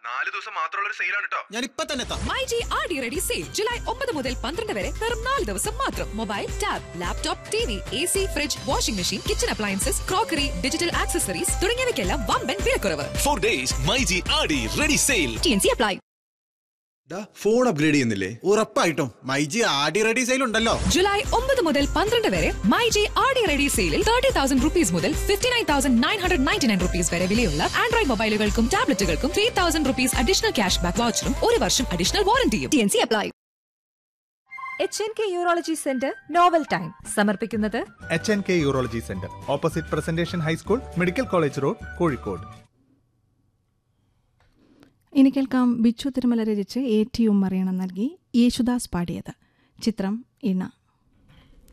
നാല് ദിവസം മാത്രമുള്ള ഒരു സെയിലാണ് കേട്ടോ ഞാൻ ഇപ്പൊ തന്നെ എത്താം my G R D ready sale July ഒമ്പത് മുതൽ പന്ത്രണ്ട് വരെ വെറും നാല് ദിവസം മാത്രം mobile tab laptop T V A C fridge washing machine kitchen appliances crockery digital accessories തുടങ്ങിയവയ്ക്കെല്ലാം വമ്പൻ വിലക്കുറവ് Four days, Mighty Adi ready sale. T N C apply phone upgrade ചെയ്യുന്നില്ലേ ഉറപ്പായിട്ടും മൈജി ആടി റെഡി സെയിൽ ഉണ്ടല്ലോ ജൂലൈ ഒമ്പത് മുതൽ പന്ത്രണ്ട് വരെ my G R D ready സെയിലിൽ തേർട്ടി തൗസൻഡ് റുപ്പീസ് മുതൽ fifty nine thousand nine hundred ninety nine rupees വരെ വിലയുള്ള ആൻഡ്രോയിഡ് മൊബൈലുകൾക്കും ടാബ്ലറ്റുകൾക്കും three thousand rupees additional cash back വൗച്ചറും ഒരു വർഷം അഡീഷണൽ വാറന്റിയും T N C apply H N K urology centre novel time സമർപ്പിക്കുന്നത് H N K urology centre opposite presentation high school medical college road Kozhikode ഇനി കേൾക്കാം ബിച്ചു തിരുമല രചിച്ച് എ ടി ഉമ്മറിയണം നൽകി യേശുദാസ് പാടിയത് ചിത്രം ഇണ